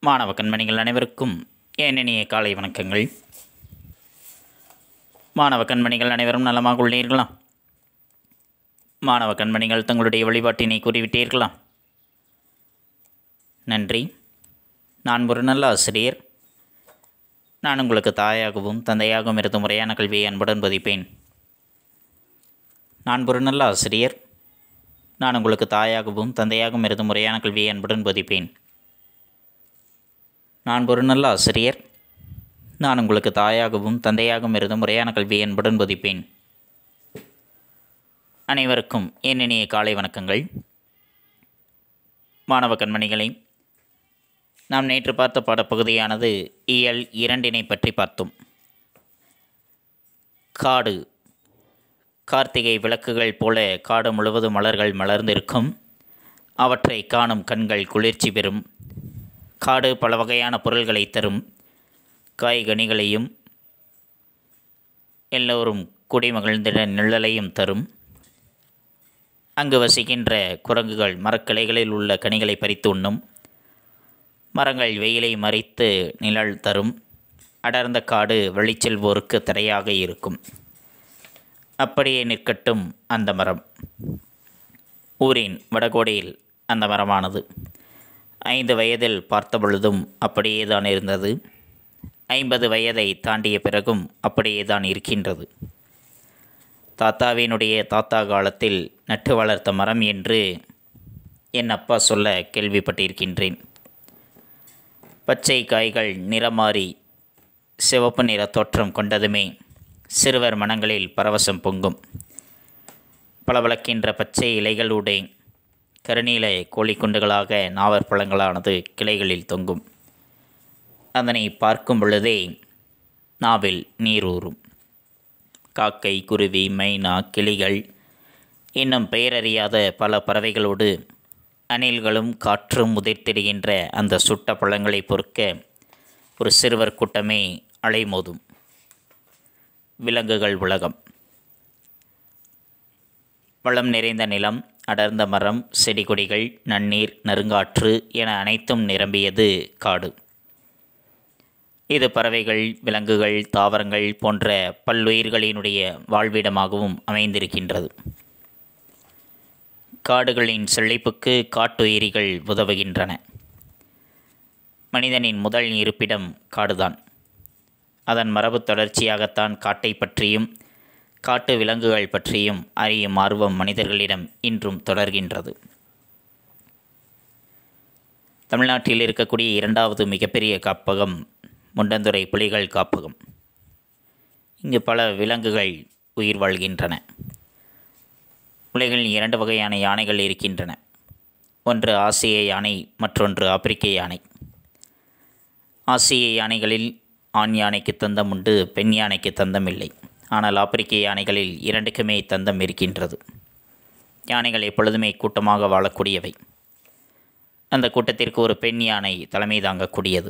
மாணவ கண்மணிகள் அனைவருக்கும் என் இனிய காலை வணக்கங்கள் மாணவ கண்மணிகள் அனைவரும் நலமாக உள்ளீர்களா மாணவ கண்மணிகள் தங்களுடைய வழிபாட்டினை கூறிவிட்டீர்களா நன்றி நான் ஒரு நல்ல ஆசிரியர் நான் உங்களுக்கு தாயாகவும் தந்தையாகவும் இருந்து முறையான கல்வியை அன்புடன் பதிப்பேன் நான் ஒரு நல்ல ஆசிரியர் நான் உங்களுக்கு தாயாகவும் தந்தையாகவும் இருந்து முறையான கல்வியை அன்புடன் பதிப்பேன் நான் ஒரு நல்ல ஆசிரியர் நான் உங்களுக்கு தாயாகவும் தந்தையாகவும் இருந்து முறையான கல்வியை அன்புடன் பதிப்பேன் அனைவருக்கும் என் இனிய காலை வணக்கங்கள் மாணவ கண்மணிகளை நாம் நேற்று பார்த்த பாடப்பகுதியானது இயல் இரண்டினை பற்றி பார்த்தோம் காடு கார்த்திகை விளக்குகள் போல காடு முழுவதும் மலர்கள் மலர்ந்திருக்கும் அவற்றை காணும் கண்கள் குளிர்ச்சி பெறும் காடு பல வகையான பொருள்களை தரும் காய்கனிகளையும் எல்லோரும் குடிமகிழ்ந்திட நிழலையும் தரும் அங்கு வசிக்கின்ற குரங்குகள் மரக்கிளைகளில் உள்ள கனிகளை பறித்து உண்ணும் மரங்கள் வெயிலை மறைத்து நிழல் தரும் அடர்ந்த காடு வெளிச்செல்வோருக்கு தடையாக இருக்கும் அப்படியே நிற்கட்டும் அந்த மரம் ஊரின் வடகோடியில் அந்த மரமானது ஐந்து வயதில் பார்த்த பொழுதும் அப்படியே தான் இருந்தது ஐம்பது வயதை தாண்டிய பிறகும் அப்படியே தான் இருக்கின்றது தாத்தாவினுடைய தாத்தா காலத்தில் நட்டு வளர்த்த மரம் என்று என் அப்பா சொல்ல கேள்விப்பட்டிருக்கின்றேன் பச்சை காய்கள் நிறமாறி சிவப்பு நிற தோற்றம் கொண்டதுமே சிறுவர் மனங்களில் பரவசம் பொங்கும் பளபளக்கின்ற பச்சை இலைகளூடே கருநீல கோழிக்குண்டுகளாக நாவற்பழங்களானது கிளைகளில் தொங்கும் அதனை பார்க்கும் பொழுதே நாவில் நீரூறும் காக்கை குருவி மைனா கிளிகள் இன்னும் பெயரறியாத பல பறவைகளோடு அணில்களும் காற்றும் உதிர்த்திடுகின்ற அந்த சுட்ட பழங்களை பொறுக்க ஒரு சிறுவர் கூட்டமே அலைமோதும் விலங்குகள் உலகம் வளம் நிறைந்த நிலம் அடர்ந்த மரம் செடி கொடிகள் நன்னீர் நறுங்காற்று என அனைத்தும் நிரம்பியது காடு இது பறவைகள் விலங்குகள் தாவரங்கள் போன்ற பல்லுயிர்களினுடைய வாழ்விடமாகவும் அமைந்திருக்கின்றது காடுகளின் செழிப்புக்கு காட்டுயிரிகள் உதவுகின்றன மனிதனின் முதல் இருப்பிடம் காடுதான் அதன் மரபு தொடர்ச்சியாகத்தான் காட்டை பற்றியும் காட்டு விலங்குகள் பற்றியும் அறியும் ஆர்வம் மனிதர்களிடம் இன்றும் தொடர்கின்றது தமிழ்நாட்டில் இருக்கக்கூடிய இரண்டாவது மிகப்பெரிய காப்பகம் முண்டந்துறை புலிகள் காப்பகம் இங்கு பல விலங்குகள் உயிர் வாழ்கின்றன உலகில் இரண்டு வகையான யானைகள் இருக்கின்றன ஒன்று ஆசிய யானை மற்றொன்று ஆப்பிரிக்க யானை ஆசிய யானைகளில் ஆண் யானைக்கு தந்தம் உண்டு பெண் யானைக்கு தந்தம் இல்லை ஆனால் ஆப்பிரிக்க யானைகளில் இரண்டுக்குமே தந்தம் இருக்கின்றது யானைகள் எப்பொழுதுமே கூட்டமாக வாழக்கூடியவை அந்த கூட்டத்திற்கு ஒரு பெண் யானை தலைமை தாங்கக்கூடியது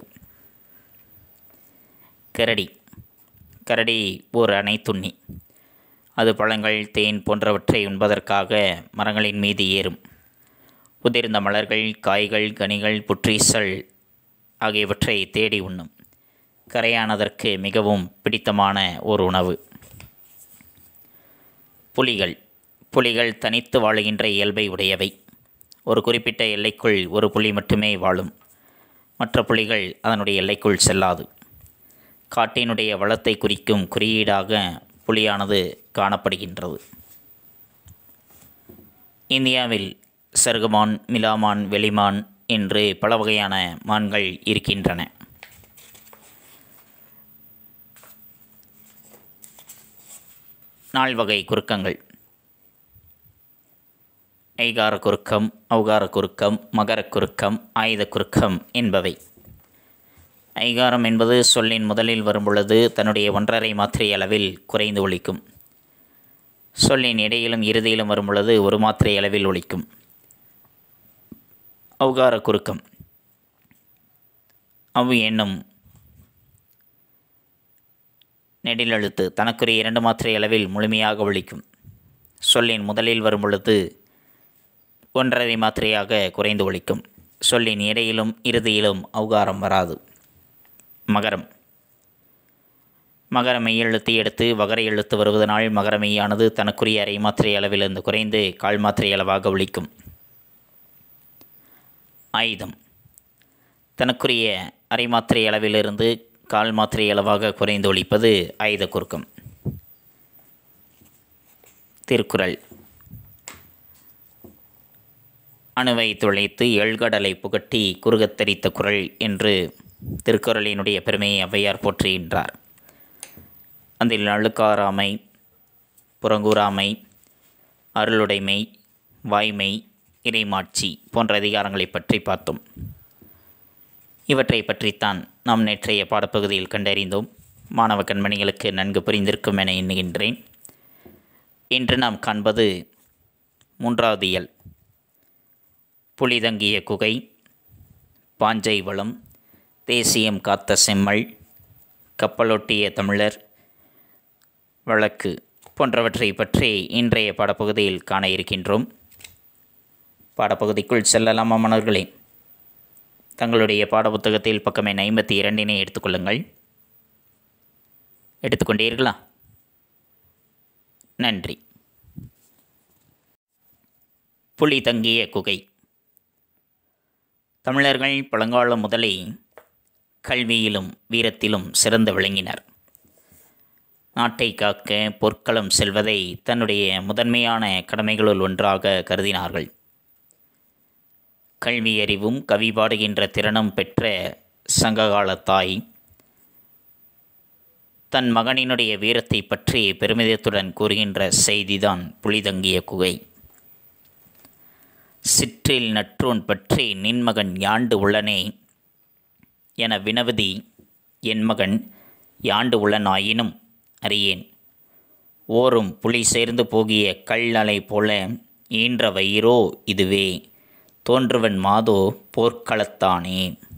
கரடி கரடி ஒரு அணைத்துண்ணி அது பழங்கள் தேன் போன்றவற்றை உண்பதற்காக மரங்களின் மீது ஏறும் உதிர்ந்த மலர்கள் காய்கள் கனிகள் புற்றீசல் ஆகியவற்றை தேடி உண்ணும் கரையானதற்கு மிகவும் பிடித்தமான ஒரு உணவு புலிகள் புலிகள் தனித்து வாழுகின்ற இயல்பை உடையவை ஒரு குறிப்பிட்ட எல்லைக்குள் ஒரு புலி மட்டுமே வாழும் மற்ற புலிகள் அதனுடைய எல்லைக்குள் செல்லாது காட்டினுடைய வளத்தை குறிக்கும் குறியீடாக புலியானது காணப்படுகின்றது இந்தியாவில் சருகுமான் மிலாமான் வெளிமான் என்று பல வகையான மான்கள் இருக்கின்றன நால்வகை குறுக்கங்கள் ஐகார குறுக்கம் ஔகார குறுக்கம் மகர குறுக்கம் ஆயுத குறுக்கம் என்பவை ஐகாரம் என்பது சொல்லின் முதலில் வரும்பொழுது தன்னுடைய ஒன்றரை மாத்திரை அளவில் குறைந்து ஒழிக்கும் சொல்லின் இடையிலும் இறுதியிலும் வரும்பொழுது ஒரு மாத்திரை அளவில் ஒழிக்கும் ஔகார குறுக்கம் அவ் என்னும் நெடிலெழுத்து தனக்குரிய இரண்டு மாத்திரை அளவில் முழுமையாக ஒழிக்கும் சொல்லின் முதலில் வரும்பொழுது ஒன்றரை மாத்திரையாக குறைந்து ஒழிக்கும் சொல்லின் இடையிலும் இறுதியிலும் ஔகாரம் வராது மகரம் மகர மெய் எழுத்து எடுத்து வகர எழுத்து வருவதனால் மகர மெய்யானது தனக்குரிய அரை மாத்திரை அளவிலிருந்து குறைந்து கால் மாத்திரை அளவாக ஒழிக்கும் ஆயுதம் தனக்குரிய அரை மாத்திரை அளவிலிருந்து கால் மாத்திரை அளவாக குறைந்து ஒழிப்பது ஆயுத குறுக்கம் திருக்குறள் அணுவை துளைத்து எழுகடலை புகட்டி குறுகத் தரித்த குரல் என்று திருக்குறளினுடைய பெருமையை ஔவையார் போற்றுகின்றார் அதில் அழுக்காராமை புறங்கூறாமை அருளுடைமை வாய்மை இறைமாட்சி போன்ற அதிகாரங்களை பற்றி பார்த்தோம் இவற்றை பற்றித்தான் நாம் நேற்றைய பாடப்பகுதியில் கண்டறிந்தோம் மாணவ கண்மணிகளுக்கு நன்கு புரிந்திருக்கும் என எண்ணுகின்றேன் இன்று நாம் காண்பது மூன்றாவது இயல் புலிதங்கிய குகை பாஞ்சை வளம் தேசியம் காத்த செம்மல் கப்பலொட்டிய தமிழர் வழக்கு போன்றவற்றை பற்றி இன்றைய பாடப்பகுதியில் காண இருக்கின்றோம் பாடப்பகுதிக்குள் செல்லலாமா மாணவர்களே தங்களுடைய பாடப்புத்தகத்தில் பக்கம் எண் ஐம்பத்தி இரண்டினை எடுத்துக்கொள்ளுங்கள் எடுத்துக்கொண்டீர்களா நன்றி புலி தங்கிய குகை தமிழர்கள் பழங்காலம் முதலே கல்வியிலும் வீரத்திலும் சிறந்து விளங்கினர் நாட்டை காக்க பொற்களம் செல்வதை தன்னுடைய முதன்மையான கடமைகளுள் ஒன்றாக கருதினார்கள் கல்வி அறிவும் கவி பாடுகின்ற திறனும் பெற்ற சங்ககால தாய் தன் மகனினுடைய வீரத்தை பற்றி பெருமிதத்துடன் கூறுகின்ற செய்திதான் புலிதங்கிய குகை சிற்றில் நற்றோன் பற்றி நின்மகன் யாண்டு உள்ளனே என வினவதி என் மகன் யாண்டு உள்ளனாயினும் அறியேன் ஓரும் புலி சேர்ந்து போகிய கல் அலை போல ஈன்ற வயிறோ இதுவே தோன்றுவன் மாதோ போர்க்களத்தானே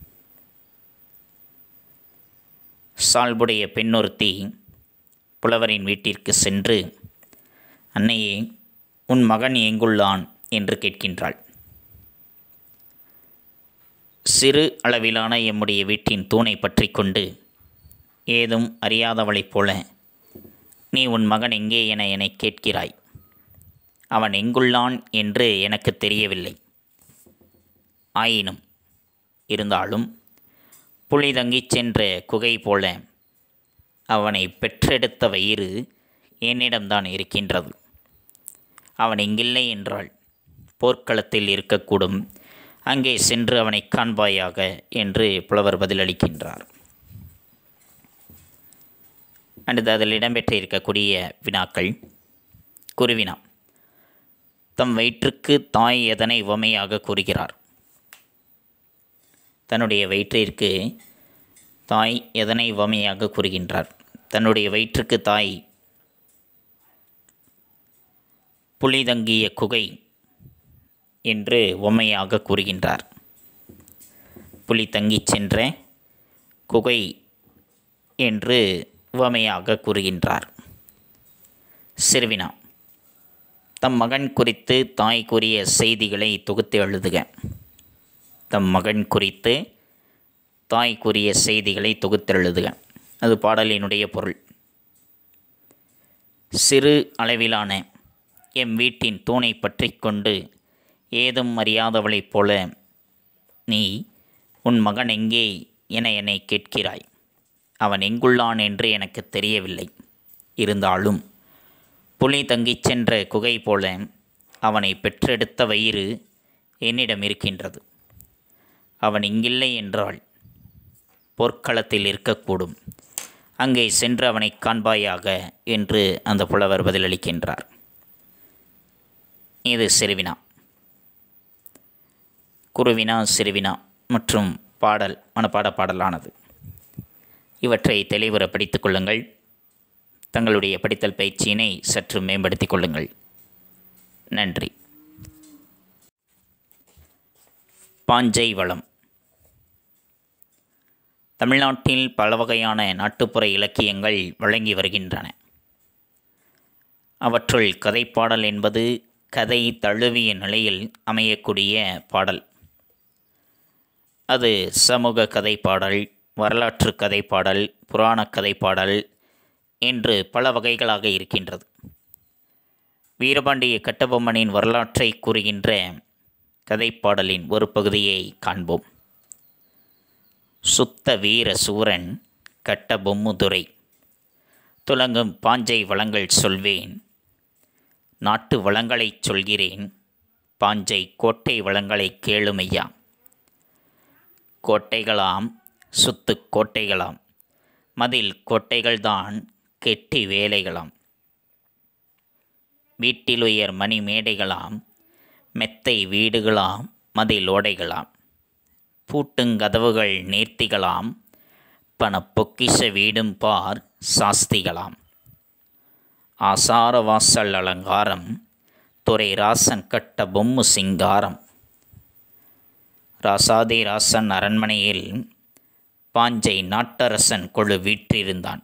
சால்புடைய பெண்ணொருத்தி புலவரின் வீட்டிற்கு சென்று அன்னையே உன் மகன் எங்குள்ளான் என்று கேட்கின்றாள் சிறு அளவிலான எம்முடைய வீட்டின் தூணை பற்றி கொண்டு ஏதும் அறியாதவளைப் போல நீ உன் மகன் எங்கே என என்னை கேட்கிறாய் அவன் எங்குள்ளான் என்று எனக்கு தெரியவில்லை ஆயினும் இருந்தாலும் புலி தங்கிச் சென்ற குகை போல அவனை பெற்றெடுத்த வயிறு என்னிடம்தான் இருக்கின்றது அவன் இங்கில்லை என்றால் போர்க்களத்தில் இருக்கக்கூடும் அங்கே சென்று அவனை காண்பாயாக என்று புலவர் பதிலளிக்கின்றார் அடுத்து அதில் இடம்பெற்ற இருக்கக்கூடிய வினாக்கள் குருவினா தம் வயிற்றுக்கு தாய் எதனை உவமையாக கூறுகிறார் தன்னுடைய வயிற்றிற்கு தாய் எதனை உவமையாக கூறுகின்றார் தன்னுடைய வயிற்றுக்கு தாய் புலிதங்கிய குகை என்று உவமையாக கூறுகின்றார் புலி தங்கிச் சென்ற குகை என்று உவமையாக கூறுகின்றார் சிறுவினா தம் மகன் குறித்து தாய் கூறிய செய்திகளை தொகுத்து எழுதுக தம் மகன் குறித்து தாய் கூறிய செய்திகளை தொகுத்து எழுதுக அது பாடலினுடைய பொருள் சிறு அளவிலான எம் வீட்டின் தூணை பற்றி கொண்டு ஏதும் அறியாதவளைப் போல நீ உன் மகன் எங்கே என என்னை கேட்கிறாய் அவன் எங்குள்ளான் என்று எனக்கு தெரியவில்லை இருந்தாலும் புலி தங்கிச் சென்ற குகை போல அவனை பெற்றெடுத்த வயிறு என்னிடம் இருக்கின்றது அவன் இங்கில்லை என்றால் போர்க்களத்தில் இருக்கக்கூடும் அங்கே சென்று அவனை காண்பாயாக என்று அந்த புலவர் பதிலளிக்கின்றார் இது சிறுவினா குருவினா சிறுவினா மற்றும் பாடல் மனப்பாட பாடலானது இவற்றை தெளிவுற படித்துக் கொள்ளுங்கள் தங்களுடைய படித்தல் பயிற்சியினை சற்று மேம்படுத்திக் கொள்ளுங்கள் நன்றி பாஞ்சை வளம் தமிழ்நாட்டில் பல வகையான நாட்டுப்புற இலக்கியங்கள் வழங்கி வருகின்றன அவற்றுள் கதைப்பாடல் என்பது கதை தழுவிய நிலையில் அமையக்கூடிய பாடல் அது சமூக கதைப்பாடல் வரலாற்று கதைப்பாடல் புராணக் கதைப்பாடல் என்று பல வகைகளாக இருக்கின்றது வீரபாண்டிய கட்டபொம்மனின் வரலாற்றை கூறுகின்ற கதைப்பாடலின் ஒரு பகுதியை காண்போம் சுத்த வீர சூரன் கட்டபொம்முதுரை துலங்கும் பாஞ்சை வளங்கள் சொல்வேன் நாட்டு வளங்களைச் சொல்கிறேன் பாஞ்சை கோட்டை வளங்களை கேளுமையா கோட்டைகளாம் சுத்து கோட்டைகளாம் மதில் கோட்டைகள்தான் கெட்டி வேலைகளாம் வீட்டிலுயர் மணி மேடைகளாம் மெத்தை வீடுகளாம் மதில் ஓடைகளாம் பூட்டுங்கதவுகள் நேர்த்திகளாம் பண பொக்கிஷ வீடும் பார் சாஸ்திகளாம் ஆசார வாசல் அலங்காரம் துறை ராசன் கட்ட பொம்மு சிங்காரம் ராசாதி ராசன் அரண்மனையில் பாஞ்சை நாட்டரசன் கொழு வீற்றிருந்தான்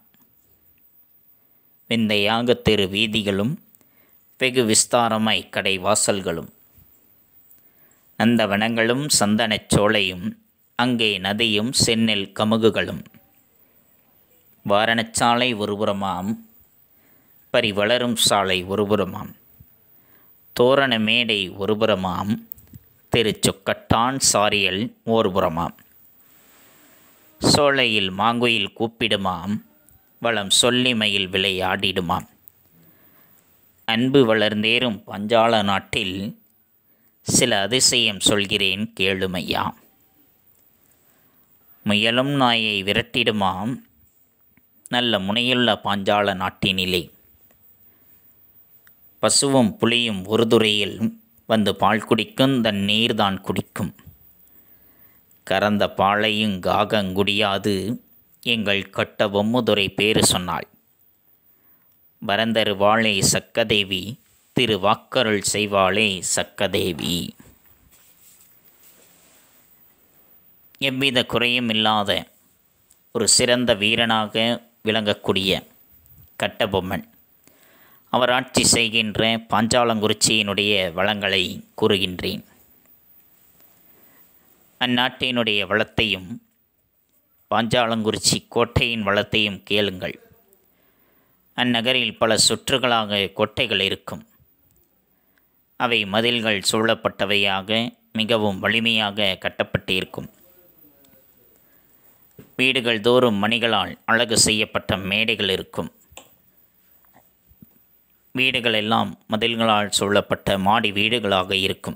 விந்தையாக தெரு வீதிகளும் வெகு விஸ்தாரமாய் கடை வாசல்களும் நந்தவனங்களும் சந்தனச் சோலையும் அங்கே நதியும் செந்நெல் கமுகுகளும் வாரணச்சாலை ஒருபுறமாம் பரிவளரும் சாலை ஒருபுறமாம் தோரண மேடை ஒருபுறமாம் திருச்சொக்கட்டான் சாரியல் ஓர்புறமாம் சோலையில் மாங்குயில் கூப்பிடுமாம் வளம் சொல்லிமையில் விளையாடிடுமாம் அன்பு வளர்ந்தேறும் பஞ்சால நாட்டில் சில அதிசயம் சொல்கிறேன் கேளுமையா முயலும் நாயை விரட்டிடுமாம் நல்ல முனையுள்ள பாஞ்சால நாட்டினிலே பசுவும் புலியும் ஒரு துறையில் வந்து பால் குடிக்கும் தன் நீர்தான் குடிக்கும் கறந்த பாலையும் காகங்குடியாது எங்கள் கட்ட பொம்முதுரை பேரு சொன்னாள் வரந்தரு வாழை சக்கதேவி திரு வாக்கருள் செய்வாளே சக்கதேவி எவ்வித குறையும் இல்லாத ஒரு சிறந்த வீரனாக விளங்கக்கூடிய கட்டபொம்மன் அவர் ஆட்சி செய்கின்ற பாஞ்சாலங்குறிச்சியினுடைய வளங்களை கூறுகின்றேன் அந்நாட்டினுடைய வளத்தையும் பாஞ்சாலங்குறிச்சி கோட்டையின் வளத்தையும் கேளுங்கள் அந்நகரில் பல சுற்றுகளாக கோட்டைகள் இருக்கும் அவை மதில்கள் சூழப்பட்டவையாக மிகவும் வலிமையாக கட்டப்பட்டு இருக்கும் வீடுகள் தோறும் மணிகளால் அழகு செய்யப்பட்ட மேடைகள் இருக்கும் வீடுகள் எல்லாம் மதில்களால் சூழப்பட்ட மாடி வீடுகளாக இருக்கும்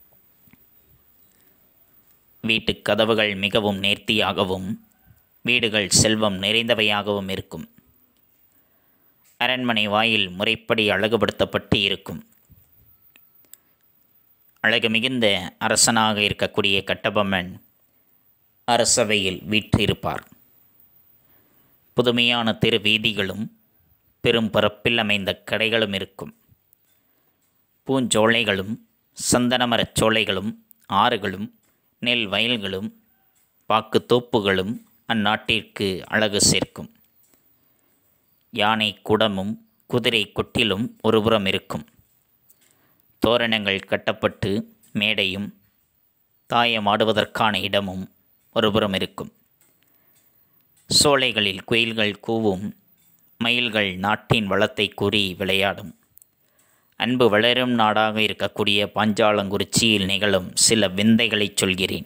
வீட்டுக் கதவுகள் மிகவும் நேர்த்தியாகவும் வீடுகள் செல்வம் நிறைந்தவையாகவும் இருக்கும் அரண்மனை வாயில் முறைப்படி அழகுபடுத்தப்பட்டு இருக்கும் அழகு மிகுந்த அரசனாக இருக்கக்கூடிய கட்டபொம்மன் அரசவையில் வீற்றிருப்பார் புதுமையான தெரு வீதிகளும் பெரும் பரப்பில் அமைந்த கடைகளும் இருக்கும் பூஞ்சோலைகளும் சந்தனமரச் சோலைகளும் ஆறுகளும் நெல் வயல்களும் பாக்குத்தோப்புகளும் அந்நாட்டிற்கு அழகு சேர்க்கும் யானை குடமும் குதிரை கொட்டிலும் ஒருபுறம் இருக்கும் தோரணங்கள் கட்டப்பட்டு மேடையும் தாயமாடுவதற்கான இடமும் ஒருபுறம் இருக்கும் சோலைகளில் குயில்கள் கூவும் மயில்கள் நாட்டின் வளத்தை கூறி விளையாடும் அன்பு வளரும் நாடாக இருக்கக்கூடிய பாஞ்சாலங்குறிச்சியில் நிகழும் சில விந்தைகளைச் சொல்கிறேன்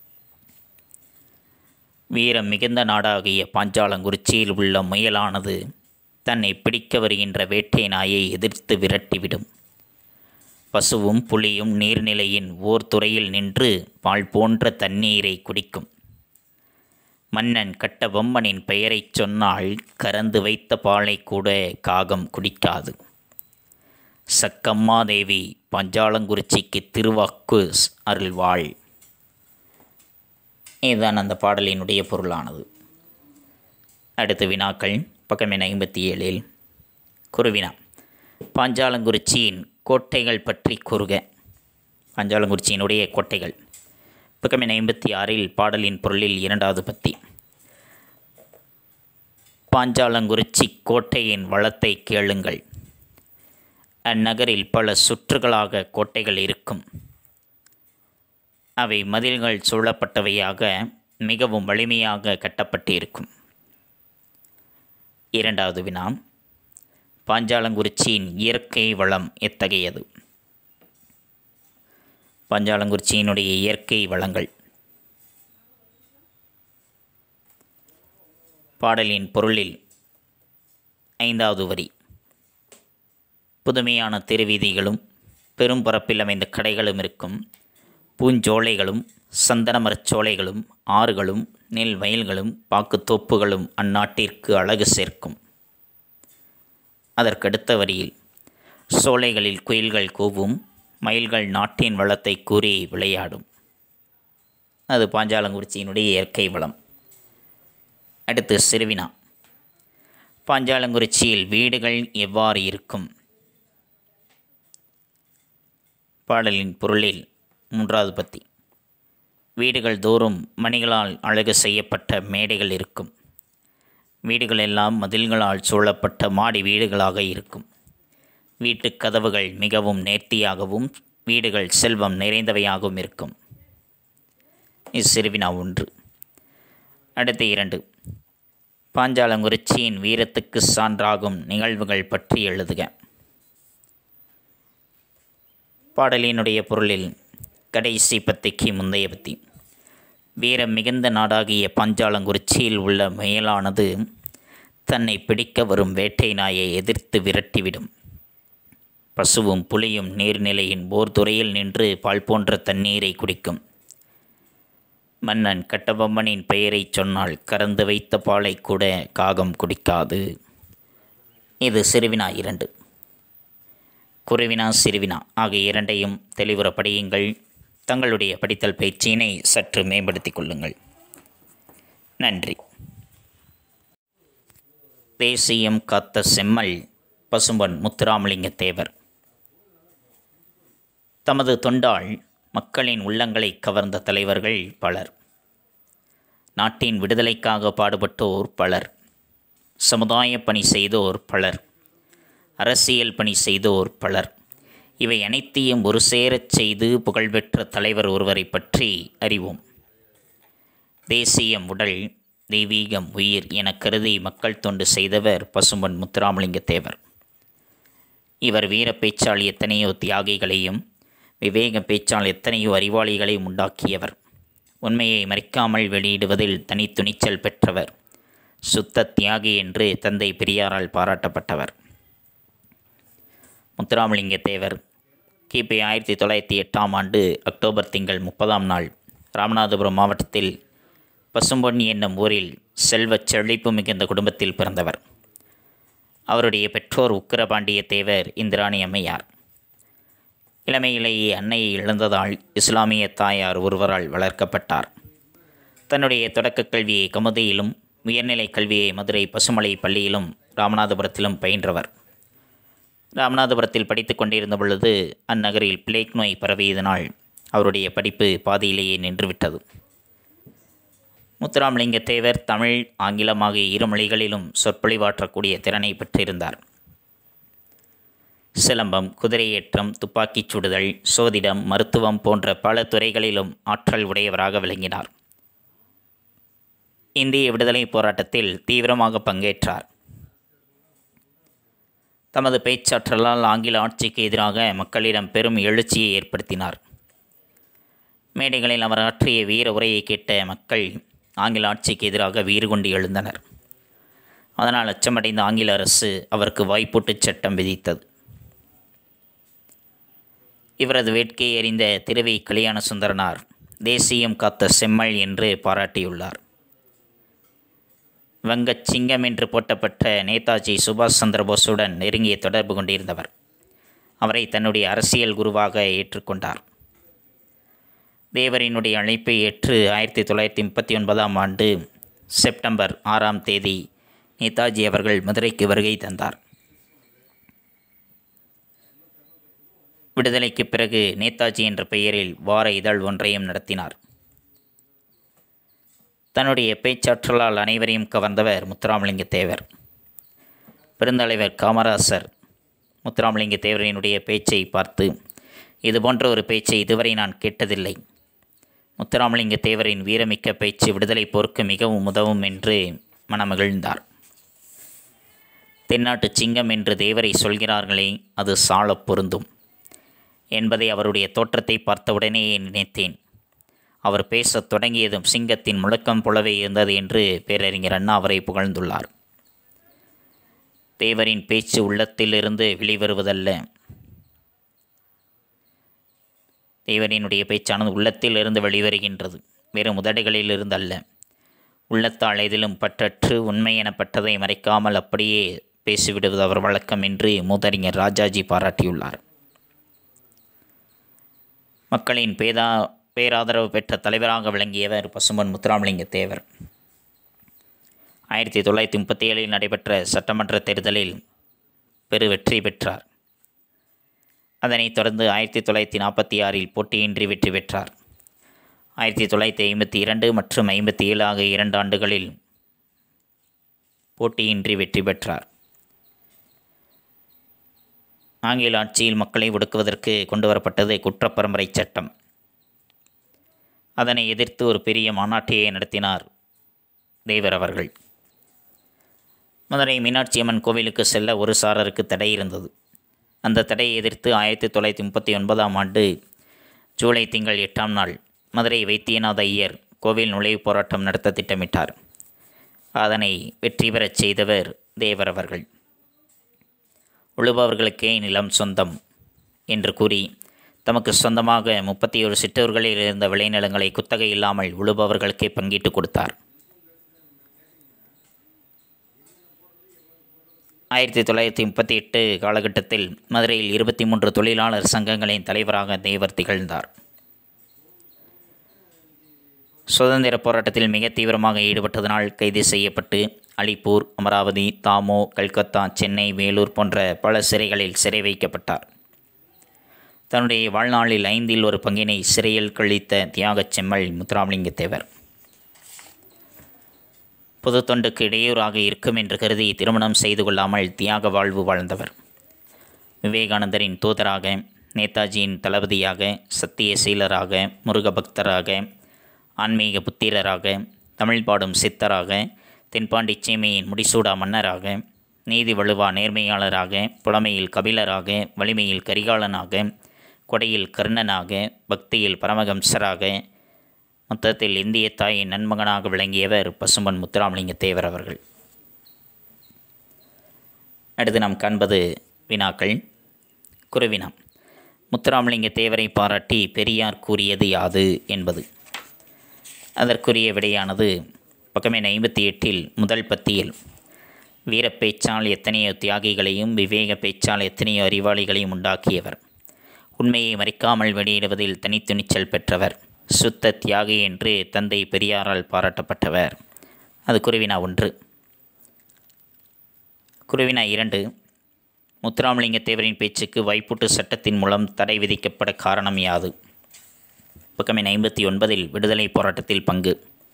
வீரம் மிகுந்த நாடாகிய பாஞ்சாலங்குறிச்சியில் உள்ள முயலானது தன்னை பிடிக்க வருகின்ற வேட்டை நாயை எதிர்த்து விரட்டிவிடும் பசுவும் புலியும் நீர்நிலையின் ஓர் துறையில் நின்று பால் போன்ற தண்ணீரை குடிக்கும் மன்னன் கட்டபொம்மனின் பெயரைச் சொன்னால் கறந்து வைத்த பாலை கூட காகம் குடிக்காது சக்கம்மாதேவி பஞ்சாலங்குறிச்சிக்கு திருவாக்கு அருள்வாள் இதுதான் அந்த பாடலினுடைய பொருளானது அடுத்த வினாக்கள் பக்கம் எண் ஐம்பத்தி ஏழில் குருவினா பாஞ்சாலங்குறிச்சியின் கோட்டைகள் பற்றி கூறுக பாஞ்சாலங்குறிச்சியினுடைய கோட்டைகள் பக்கம் எண் ஐம்பத்தி ஆறில் பாடலின் பொருளில் இரண்டாவது பத்தி பாஞ்சாலங்குறிச்சி கோட்டையின் வளத்தை கேளுங்கள் அந்நகரில் பல சுற்றுகளாக கோட்டைகள் இருக்கும் அவை மதில்கள் சூழப்பட்டவையாக மிகவும் வலிமையாக கட்டப்பட்டிருக்கும் இரண்டாவது வினா பாஞ்சாலங்குறிச்சியின் இயற்கை வளம் எத்தகையது பாஞ்சாலங்குறிச்சியினுடைய இயற்கை வளங்கள் பாடலின் பொருளில் ஐந்தாவது வரி புதுமையான தெருவீதிகளும் பெரும் பரப்பில் அமைந்த கடைகளும் இருக்கும் பூஞ்சோலைகளும் சந்தனமரச் சோலைகளும் ஆறுகளும் நெல் வயல்களும் பாக்குத்தோப்புகளும் அந்நாட்டிற்கு அழகு சேர்க்கும் அதற்கடுத்த வரியில் சோலைகளில் குயில்கள் கூவும் மயில்கள் நாட்டின் வளத்தை கூறி விளையாடும் அது பாஞ்சாலங்குறிச்சியினுடைய இயற்கை வளம் அடுத்து சிறுவினா பாஞ்சாலங்குறிச்சியில் வீடுகள் எவ்வாறு இருக்கும் பாடலின் பொருளில் மூன்றாவது பத்தி வீடுகள் தோறும் மணிகளால் அழகு செய்யப்பட்ட மேடைகள் இருக்கும் வீடுகள் எல்லாம் மதில்களால் சூழப்பட்ட மாடி வீடுகளாக இருக்கும் வீட்டுக் கதவுகள் மிகவும் நேர்த்தியாகவும் வீடுகள் செல்வம் நிறைந்தவையாகவும் இருக்கும் இச்சிறுவினா ஒன்று அடுத்த இரண்டு பாஞ்சாலங்குறிச்சியின் வீரத்துக்கு சான்றாகும் நிகழ்வுகள் பற்றி எழுதுக பாடலினுடைய பொருளில் கடைசி பத்திக்கு முந்தைய பத்தி வீரம் மிகுந்த நாடாகிய பாஞ்சாலங்குறிச்சியில் உள்ள முயலானது தன்னை பிடிக்க வரும் வேட்டை நாயை எதிர்த்து விரட்டிவிடும் பசுவும் புலியும் நீர்நிலையின் போர்துறையில் நின்று பால் போன்ற தண்ணீரை குடிக்கும் மன்னன் கட்டபொம்மனின் பெயரைச் சொன்னால் கறந்து வைத்த பாலை கூட காகம் குடிக்காது இது சிறுவினா இரண்டு குருவினா சிறுவினா ஆகிய இரண்டையும் தெளிவுற படியுங்கள் தங்களுடைய படித்தல் பயிற்சியினை சற்று மேம்படுத்திக் கொள்ளுங்கள் நன்றி தேசியம் காத்த செம்மல் பசும்பன் முத்துராமலிங்க தேவர் தமது தொண்டால் மக்களின் உள்ளங்களை கவர்ந்த தலைவர்கள் பலர் நாட்டின் விடுதலைக்காக பாடுபட்டோர் பலர் சமுதாய பணி செய்தோர் பலர் அரசியல் பணி செய்தோர் பலர் இவை அனைத்தையும் ஒரு சேரச் செய்து புகழ்பெற்ற தலைவர் ஒருவரை பற்றி அறிவோம் தேசியம் உடல் தெய்வீகம் உயிர் என கருதி மக்கள் தொண்டு செய்தவர் பசும்பன் முத்துராமலிங்க தேவர் இவர் வீர பேச்சால் எத்தனையோ தியாகிகளையும் விவேக பேச்சால் எத்தனையோ அறிவாளிகளையும் உண்டாக்கியவர் உண்மையை மறைக்காமல் வெளியிடுவதில் தனித்துணிச்சல் பெற்றவர் சுத்த தியாகி என்று தந்தை பெரியாரால் பாராட்டப்பட்டவர் முத்துராமலிங்க தேவர் கிபி ஆயிரத்தி தொள்ளாயிரத்தி எட்டாம் ஆண்டு அக்டோபர் திங்கள் முப்பதாம் நாள் ராமநாதபுரம் மாவட்டத்தில் பசும்பொன் என்னும் ஊரில் செல்வச் செழிப்பு மிகுந்த குடும்பத்தில் பிறந்தவர் அவருடைய பெற்றோர் உக்கிரபாண்டிய தேவர் இந்திராணி அம்மையார் இளமையிலேயே அன்னையை இழந்ததால் இஸ்லாமிய தாயார் ஒருவரால் வளர்க்கப்பட்டார் தன்னுடைய தொடக்கக் கல்வியை கமுதியிலும் உயர்நிலைக் கல்வியை மதுரை பசுமலை பள்ளியிலும் ராமநாதபுரத்திலும் பயின்றவர் ராமநாதபுரத்தில் படித்து கொண்டிருந்த பொழுது அந்நகரில் பிளேக் நோய் பரவியதனால் அவருடைய படிப்பு பாதியிலேயே நின்றுவிட்டது முத்துராமலிங்க தேவர் தமிழ் ஆங்கிலம் ஆகிய இரு மொழிகளிலும் சொற்பொழிவாற்றக்கூடிய திறனை பெற்றிருந்தார் சிலம்பம் குதிரையேற்றம் துப்பாக்கிச் சுடுதல் சோதிடம் மருத்துவம் போன்ற பல துறைகளிலும் ஆற்றல் உடையவராக விளங்கினார் இந்திய விடுதலை போராட்டத்தில் தீவிரமாக பங்கேற்றார் தமது பேச்சாற்றலால் ஆங்கில ஆட்சிக்கு எதிராக மக்களிடம் பெரும் எழுச்சியை ஏற்படுத்தினார் மேடைகளில் அவர் ஆற்றிய வீர உரையை கேட்ட மக்கள் ஆங்கில ஆட்சிக்கு எதிராக வீறு கொண்டு எழுந்தனர் அதனால் அச்சமடைந்த ஆங்கில அரசு அவருக்கு வாய்ப்பூட்டுச் சட்டம் விதித்தது இவரது வேட்கையை அறிந்த திருவி கல்யாண சுந்தரனார் தேசியம் காத்த செம்மல் என்று பாராட்டியுள்ளார் வங்கச் சிங்கம் என்று போட்டப்பட்ட நேதாஜி சுபாஷ் சந்திரபோஸுடன் நெருங்கிய தொடர்பு கொண்டிருந்தவர் அவரை தன்னுடைய அரசியல் குருவாக ஏற்றுக்கொண்டார் தேவரினுடைய அழைப்பை ஏற்று ஆயிரத்தி தொள்ளாயிரத்தி முப்பத்தி ஒன்பதாம் ஆண்டு செப்டம்பர் ஆறாம் தேதி நேதாஜி அவர்கள் மதுரைக்கு வருகை தந்தார் விடுதலைக்கு பிறகு நேதாஜி என்ற பெயரில் வார இதழ் ஒன்றையும் நடத்தினார் தன்னுடைய பேச்சாற்றலால் அனைவரையும் கவர்ந்தவர் முத்துராமலிங்க தேவர் பெருந்தலைவர் காமராசர் முத்துராமலிங்க தேவரினுடைய பேச்சை பார்த்து இது போன்ற ஒரு பேச்சை இதுவரை நான் கேட்டதில்லை முத்துராமலிங்க தேவரின் வீரமிக்க பேச்சு விடுதலை போருக்கு மிகவும் உதவும் என்று மனமகிழ்ந்தார் தென்னாட்டு சிங்கம் என்று தேவரை சொல்கிறார்களே அது சாலப் பொருந்தும் என்பதை அவருடைய தோற்றத்தை பார்த்தவுடனேயே நினைத்தேன் அவர் பேசத் தொடங்கியதும் சிங்கத்தின் முழக்கம் போலவே இருந்தது என்று பேரறிஞர் அண்ணா அவரை புகழ்ந்துள்ளார் தேவரின் பேச்சு உள்ளத்திலிருந்து வெளிவருவதல்ல தேவரினுடைய பேச்சானது உள்ளத்திலிருந்து வெளிவருகின்றது வெறும் உதடுகளில் இருந்தல்ல உள்ளத்தால் எதிலும் பற்றற்று உண்மை எனப்பட்டதை மறைக்காமல் அப்படியே பேசிவிடுவது அவர் வழக்கம் என்று மூதறிஞர் ராஜாஜி பாராட்டியுள்ளார் மக்களின் பேதா பேராதரவு பெற்ற தலைவராக விளங்கியவர் பசும்பொன் முத்துராமலிங்க தேவர் ஆயிரத்தி தொள்ளாயிரத்தி முப்பத்தி ஏழில் நடைபெற்ற சட்டமன்ற தேர்தலில் பெரு வெற்றி பெற்றார் அதனைத் தொடர்ந்து ஆயிரத்தி தொள்ளாயிரத்தி நாற்பத்தி ஆறில் போட்டியின்றி வெற்றி பெற்றார் ஆயிரத்தி தொள்ளாயிரத்தி ஐம்பத்தி இரண்டு மற்றும் ஐம்பத்தி ஏழு ஆகிய இரண்டு ஆண்டுகளில் போட்டியின்றி வெற்றி பெற்றார் ஆங்கில ஆட்சியில் மக்களை ஒடுக்குவதற்கு கொண்டு வரப்பட்டது குற்றப்பரம்பரை சட்டம் அதனை எதிர்த்து ஒரு பெரிய மாநாட்டையை நடத்தினார் தேவர் அவர்கள் மதுரை மீனாட்சி அம்மன் கோவிலுக்கு செல்ல ஒரு சாரருக்கு தடை இருந்தது அந்த தடையை எதிர்த்து ஆயிரத்தி தொள்ளாயிரத்தி முப்பத்தி ஒன்பதாம் ஆண்டு ஜூலை திங்கள் எட்டாம் நாள் மதுரை வைத்தியநாத ஐயர் கோவில் நுழைவுப் போராட்டம் நடத்த திட்டமிட்டார் அதனை வெற்றி பெறச் செய்தவர் தேவர் அவர்கள் உழுபவர்களுக்கே நிலம் சொந்தம் என்று கூறி தமக்கு சொந்தமாக முப்பத்தி ஒரு சிற்றூர்களில் இருந்த விளைநிலங்களை குத்தகை இல்லாமல் உழுபவர்களுக்கே பங்கிட்டு கொடுத்தார் ஆயிரத்தி தொள்ளாயிரத்தி முப்பத்தி எட்டு காலகட்டத்தில் மதுரையில் இருபத்தி மூன்று தொழிலாளர் சங்கங்களின் தலைவராக தேவர் திகழ்ந்தார் சுதந்திர போராட்டத்தில் மிக தீவிரமாக ஈடுபட்டதனால் கைது செய்யப்பட்டு அலிப்பூர் அமராவதி தாமோ கல்கத்தா சென்னை வேலூர் போன்ற பல சிறைகளில் சிறை வைக்கப்பட்டார் தன்னுடைய வாழ்நாளில் ஐந்தில் ஒரு பங்கினை சிறையில் கழித்த தியாகச் செம்மல் முத்துராமலிங்க தேவர் பொது தொண்டுக்கு இடையூறாக இருக்கும் என்று கருதி திருமணம் செய்து கொள்ளாமல் தியாக வாழ்வு வாழ்ந்தவர் விவேகானந்தரின் தூதராக நேதாஜியின் தளபதியாக சத்திய சீலராக முருக பக்தராக ஆன்மீக புத்திரராக தமிழ் பாடும் சித்தராக தென்பாண்டி சீமையின் முடிசூடா மன்னராக நீதி வலுவா நேர்மையாளராக புலமையில் கபிலராக வலிமையில் கரிகாலனாக கொடையில் கர்ணனாக பக்தியில் பரமஹம்சராக மொத்தத்தில் இந்திய தாயின் நன்மகனாக விளங்கியவர் பசும்பன் முத்துராமலிங்க தேவர் அவர்கள் அடுத்து நாம் காண்பது வினாக்கள் குருவினா முத்துராமலிங்க தேவரை பாராட்டி பெரியார் கூறியது யாது என்பது அதற்குரிய விடையானது பக்கமெண் ஐம்பத்தி எட்டில் முதல் பத்தியில் வீரப்பேச்சால் எத்தனையோ தியாகிகளையும் விவேக பேச்சால் எத்தனையோ அறிவாளிகளையும் உண்டாக்கியவர் உண்மையை மறைக்காமல் வெளியிடுவதில் தனித்துணிச்சல் பெற்றவர் சுத்த தியாகி என்று தந்தை பெரியாரால் பாராட்டப்பட்டவர் அது குருவினா ஒன்று குருவினா இரண்டு முத்துராமலிங்க தேவரின் பேச்சுக்கு வைப்பூட்டு சட்டத்தின் மூலம் தடை விதிக்கப்பட காரணம் யாது பக்கமின் ஐம்பத்தி ஒன்பதில் விடுதலை போராட்டத்தில் பங்கு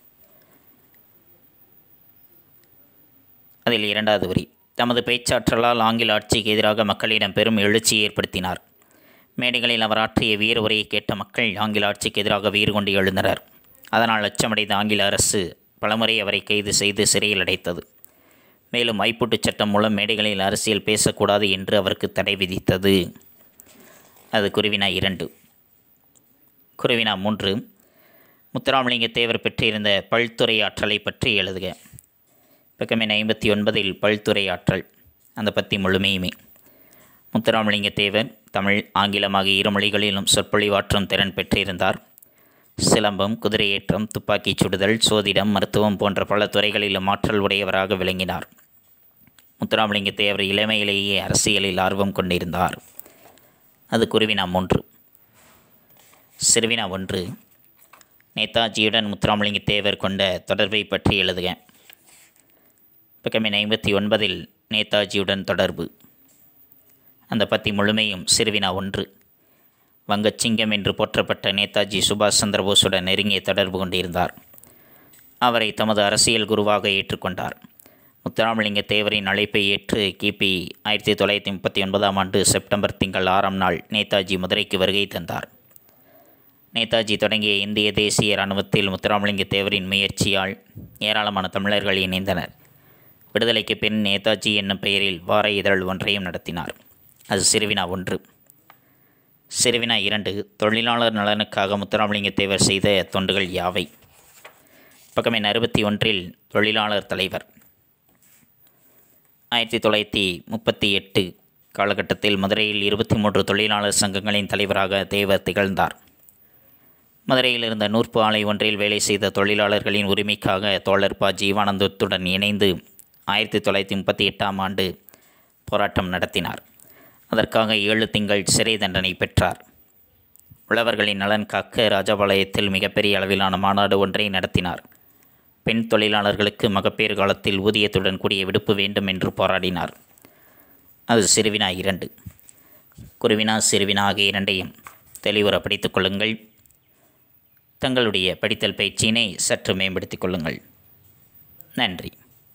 அதில் இரண்டாவது வரி தமது பேச்சாற்றலால் ஆங்கில ஆட்சிக்கு எதிராக மக்களிடம் பெரும் எழுச்சியை ஏற்படுத்தினார் மேடைகளில் அவர் ஆற்றிய வீர உரையை கேட்ட மக்கள் ஆங்கில ஆட்சிக்கு எதிராக வீறு கொண்டு எழுந்தனர் அதனால் அச்சமடைந்த ஆங்கில அரசு பலமுறை அவரை கைது செய்து சிறையில் அடைத்தது மேலும் ஐப்புட்டுச் சட்டம் மூலம் மேடைகளில் அரசியல் பேசக்கூடாது என்று அவருக்கு தடை விதித்தது அது குருவினா இரண்டு குருவினா மூன்று முத்துராமலிங்க தேவர் பெற்றிருந்த பல்துறை ஆற்றலை பற்றி எழுதுக பக்கமின் ஐம்பத்தி ஒன்பதில் பல்துறை ஆற்றல் அந்த பற்றி முழுமையுமே முத்துராமலிங்க தேவர் தமிழ் ஆங்கிலம் ஆகிய இரு மொழிகளிலும் சொற்பொழிவாற்றும் திறன் பெற்றிருந்தார் சிலம்பம் குதிரையேற்றம் துப்பாக்கிச் சுடுதல் சோதிடம் மருத்துவம் போன்ற பல துறைகளிலும் ஆற்றல் உடையவராக விளங்கினார் முத்துராமலிங்க தேவர் இளமையிலேயே அரசியலில் ஆர்வம் கொண்டிருந்தார் அது குருவினா மூன்று சிறுவினா ஒன்று நேதாஜியுடன் முத்துராமலிங்க தேவர் கொண்ட தொடர்பை பற்றி எழுதுக பக்கமின் ஐம்பத்தி ஒன்பதில் நேதாஜியுடன் தொடர்பு அந்த பத்தி முழுமையும் சிறுவினா ஒன்று வங்கச்சிங்கம் என்று போற்றப்பட்ட நேதாஜி சுபாஷ் சந்திரபோஸுடன் நெருங்கிய தொடர்பு கொண்டிருந்தார் அவரை தமது அரசியல் குருவாக ஏற்றுக்கொண்டார் முத்துராமலிங்க தேவரின் அழைப்பை ஏற்று கிபி ஆயிரத்தி தொள்ளாயிரத்தி முப்பத்தி ஒன்பதாம் ஆண்டு செப்டம்பர் திங்கள் ஆறாம் நாள் நேதாஜி மதுரைக்கு வருகை தந்தார் நேதாஜி தொடங்கிய இந்திய தேசிய இராணுவத்தில் முத்துராமலிங்க தேவரின் முயற்சியால் ஏராளமான தமிழர்கள் இணைந்தனர் விடுதலைக்கு பின் நேதாஜி என்னும் பெயரில் வார இதழ் ஒன்றையும் நடத்தினார் அது சிறுவினா ஒன்று சிறுவினா இரண்டு தொழிலாளர் நலனுக்காக முத்துராமலிங்க தேவர் செய்த தொண்டுகள் யாவை பக்கம் எண் அறுபத்தி ஒன்றில் தொழிலாளர் தலைவர் ஆயிரத்தி தொள்ளாயிரத்தி முப்பத்தி எட்டு காலகட்டத்தில் மதுரையில் இருபத்தி மூன்று தொழிலாளர் சங்கங்களின் தலைவராக தேவர் திகழ்ந்தார் மதுரையில் இருந்த நூற்பு ஆலை ஒன்றில் வேலை செய்த தொழிலாளர்களின் உரிமைக்காக தோழர் ப ஜீவானந்தத்துடன் இணைந்து ஆயிரத்தி தொள்ளாயிரத்தி முப்பத்தி எட்டாம் ஆண்டு போராட்டம் நடத்தினார் அதற்காக ஏழு திங்கள் சிறை தண்டனை பெற்றார் உழவர்களின் நலன் காக்க ராஜபாளையத்தில் மிகப்பெரிய அளவிலான மாநாடு ஒன்றை நடத்தினார் பெண் தொழிலாளர்களுக்கு மகப்பேறு காலத்தில் ஊதியத்துடன் கூடிய விடுப்பு வேண்டும் என்று போராடினார் அது சிறுவினா இரண்டு குருவினா சிறுவினா ஆகிய இரண்டையும் தெளிவுற படித்துக் கொள்ளுங்கள் தங்களுடைய படித்தல் பயிற்சியினை சற்று மேம்படுத்திக் கொள்ளுங்கள் நன்றி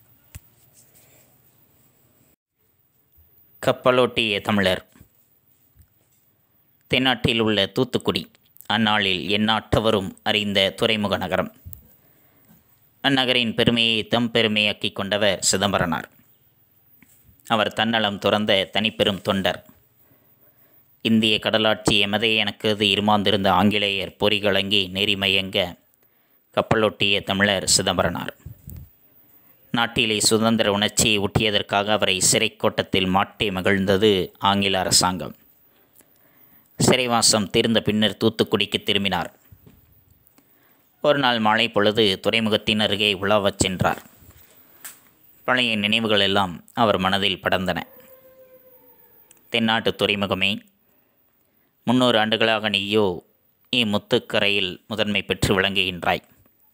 கப்பலோட்டிய தமிழர் தென்னாட்டில் உள்ள தூத்துக்குடி அந்நாளில் எந்நாட்டவரும் அறிந்த துறைமுக நகரம் அந்நகரின் பெருமையை தம் பெருமையாக்கிக் கொண்டவர் சிதம்பரனார் அவர் தன்னலம் துறந்த தனிப்பெரும் தொண்டர் இந்திய கடலாட்சி எமதே எனக்கு அது இருமாந்திருந்த ஆங்கிலேயர் பொறிகளங்கி நெறிமயங்க கப்பலொட்டிய தமிழர் சிதம்பரனார் நாட்டிலே சுதந்திர உணர்ச்சியை ஊட்டியதற்காக அவரை சிறைக்கோட்டத்தில் மாட்டி மகிழ்ந்தது ஆங்கில அரசாங்கம் சிறைவாசம் தீர்ந்த பின்னர் தூத்துக்குடிக்கு திரும்பினார் ஒரு நாள் மாலை பொழுது துறைமுகத்தின் அருகே உலாவச் சென்றார் பழைய நினைவுகள் எல்லாம் அவர் மனதில் படர்ந்தன தென்னாட்டு துறைமுகமே முன்னூறு ஆண்டுகளாக நீயோ இம்முத்துக்கரையில் முதன்மை பெற்று விளங்குகின்றாய்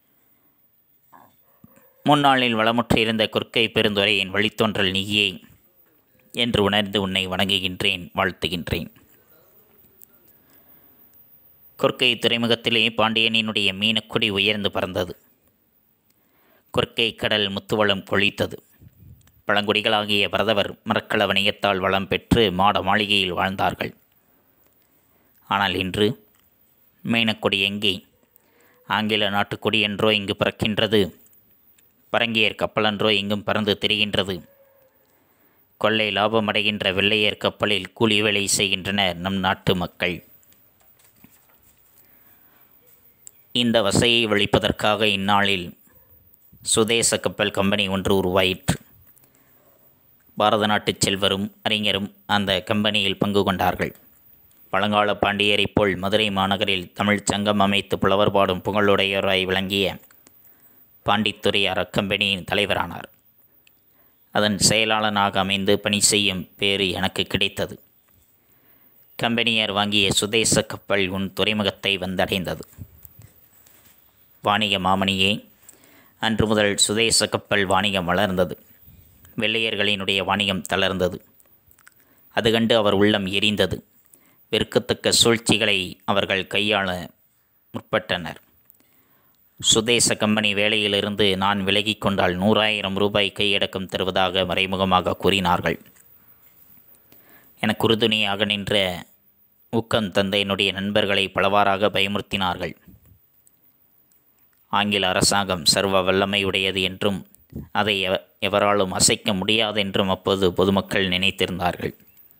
முன்னாளில் வளமுற்றிருந்த கொற்கை பெருந்துரையின் வழித்தோன்றல் நீயே என்று உணர்ந்து உன்னை வணங்குகின்றேன் வாழ்த்துகின்றேன் கொற்கை துறைமுகத்திலே பாண்டியனினுடைய மீனக்குடி உயர்ந்து பறந்தது கொற்கை கடல் முத்துவளம் கொழித்தது பழங்குடிகளாகிய பரதவர் மரக்கள வணிகத்தால் வளம் பெற்று மாட மாளிகையில் வாழ்ந்தார்கள் ஆனால் இன்று மீனக்கொடி எங்கே ஆங்கில நாட்டுக்கொடி என்றோ இங்கு பறக்கின்றது பரங்கியர் கப்பலன்றோ இங்கும் பறந்து திரிகின்றது கொள்ளை லாபமடைகின்ற வெள்ளையர் கப்பலில் கூலி வேலை செய்கின்றனர் நம் நாட்டு மக்கள் இந்த வசையை ஒழிப்பதற்காக இந்நாளில் சுதேச கப்பல் கம்பெனி ஒன்று உருவாயிற்று பாரத நாட்டுச் செல்வரும் அறிஞரும் அந்த கம்பெனியில் பங்கு கொண்டார்கள் பழங்கால பாண்டியரைப் போல் மதுரை மாநகரில் தமிழ்ச் சங்கம் அமைத்து புலவர் பாடும் புகழுடையோராய் விளங்கிய பாண்டித்துறையார் அக்கம்பெனியின் தலைவரானார் அதன் செயலாளனாக அமைந்து பணி செய்யும் பேறு எனக்கு கிடைத்தது கம்பெனியார் வாங்கிய சுதேச கப்பல் உன் துறைமுகத்தை வந்தடைந்தது வாணிக மாமணியே அன்று முதல் சுதேச கப்பல் வாணிகம் வளர்ந்தது வெள்ளையர்களினுடைய வாணிகம் தளர்ந்தது அது கண்டு அவர் உள்ளம் எரிந்தது வெறுக்கத்தக்க சூழ்ச்சிகளை அவர்கள் கையாள முற்பட்டனர் சுதேச கம்பெனி வேலையிலிருந்து நான் விலகிக் கொண்டால் நூறாயிரம் ரூபாய் கையடக்கம் தருவதாக மறைமுகமாக கூறினார்கள் எனக்கு உறுதுணையாக நின்ற ஊக்கம் தந்த என்னுடைய நண்பர்களை பலவாறாக பயமுறுத்தினார்கள் ஆங்கில அரசாங்கம் சர்வ வல்லமையுடையது என்றும் அதை எவ- எவராலும் அசைக்க முடியாதென்றும் அப்போது பொதுமக்கள் நினைத்திருந்தார்கள்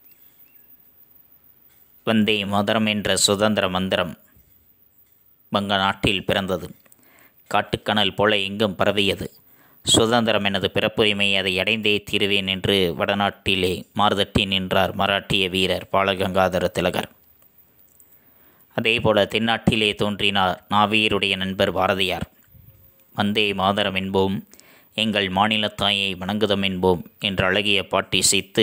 வந்தே மதுரம் என்ற சுதந்திர மந்திரம் வங்க நாட்டில் பிறந்தது காட்டுக்கணல் போல எங்கும் பரவியது சுதந்திரம் எனது பிறப்புரிமை அதை அடைந்தே தீருவேன் என்று வடநாட்டிலே மார்தட்டி நின்றார் மராட்டிய வீரர் பாலகங்காதர திலகர் அதேபோல தென்னாட்டிலே தோன்றினார் நாவியருடைய நண்பர் பாரதியார் வந்தே மாதரம் என்போம் எங்கள் மாநிலத்தாயை வணங்குதம் என்போம் என்ற அழகிய பாட்டு இசைத்து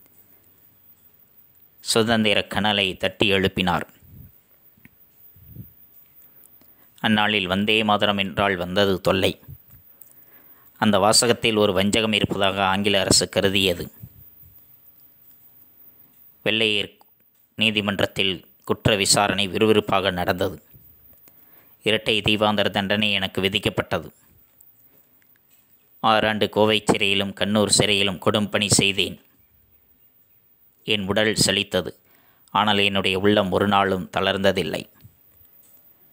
சுதந்திர கனலை தட்டி எழுப்பினார் அந்நாளில் வந்தே மாதரம் என்றால் வந்தது தொல்லை அந்த வாசகத்தில் ஒரு வஞ்சகம் இருப்பதாக ஆங்கில அரசு கருதியது வெள்ளையர் நீதிமன்றத்தில் குற்ற விசாரணை விறுவிறுப்பாக நடந்தது இரட்டை தீவாந்தர தண்டனை எனக்கு விதிக்கப்பட்டது ஆறாண்டு கோவை சிறையிலும் கண்ணூர் சிறையிலும் கொடும் பணி செய்தேன் என் உடல் சலித்தது ஆனால் என்னுடைய உள்ளம் ஒரு நாளும் தளர்ந்ததில்லை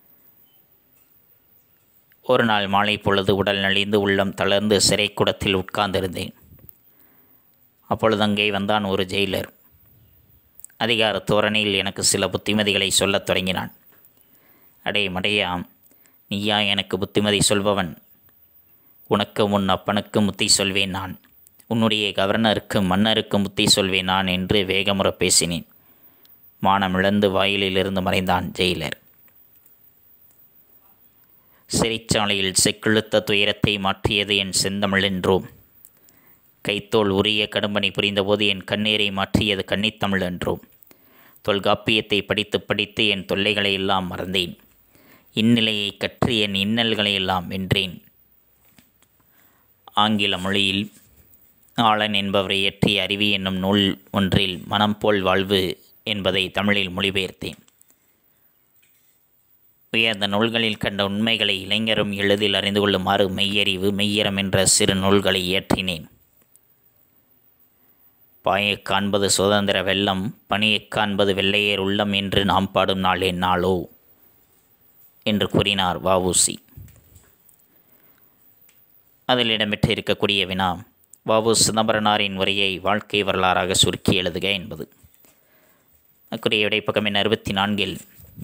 ஒரு நாள் மாலை பொழுது உடல் நலிந்து உள்ளம் தளர்ந்து சிறைக்கூடத்தில் உட்கார்ந்திருந்தேன் அப்பொழுது அங்கே வந்தான் ஒரு ஜெயிலர் அதிகார தோரணையில் எனக்கு சில புத்திமதிகளை சொல்லத் தொடங்கினான் அடே மடையாம் நீயா எனக்கு புத்திமதி சொல்பவன் உனக்கு உன் அப்பனுக்கு முத்தி சொல்வேன் நான் உன்னுடைய கவர்னருக்கு மன்னருக்கு முத்தி சொல்வேன் நான் என்று வேகமுற பேசினேன் மானமிழந்து வாயிலிலிருந்து மறைந்தான் ஜெயிலர் சிறைச்சாலையில் செக்கிழுத்த துயரத்தை மாற்றியது என் செந்தமிழ் என்றோம் கைத்தோல் உரிய கடும்பணி புரிந்தபோது என் கண்ணீரை மாற்றியது கன்னித்தமிழ் என்றோம் தொல்காப்பியத்தை படித்து படித்து என் தொல்லைகளை எல்லாம் மறந்தேன் இந்நிலையை கற்று என் இன்னல்களை எல்லாம் வென்றேன் ஆங்கில மொழியில் ஆளன் என்பவரை இயற்றிய அறிவி என்னும் நூல் ஒன்றில் மனம் போல் வாழ்வு என்பதை தமிழில் மொழிபெயர்த்தேன் உயர்ந்த நூல்களில் கண்ட உண்மைகளை இளைஞரும் எளிதில் அறிந்து கொள்ளுமாறு மெய்யறிவு மெய்யரம் என்ற சிறு நூல்களை இயற்றினேன் பாயைக் காண்பது சுதந்திர வெள்ளம் பணியைக் காண்பது வெள்ளையர் உள்ளம் என்று நாம் பாடும் நாள் எந்நாளோ என்று கூறினார் வஉசி அதில் இடம்பெற்று இருக்கக்கூடிய வினா வவு சிதம்பரனாரின் உரையை வாழ்க்கை வரலாறாக சுருக்கி எழுதுக என்பது அதுக்குரிய இடைப்பக்கம் எண் அறுபத்தி நான்கில்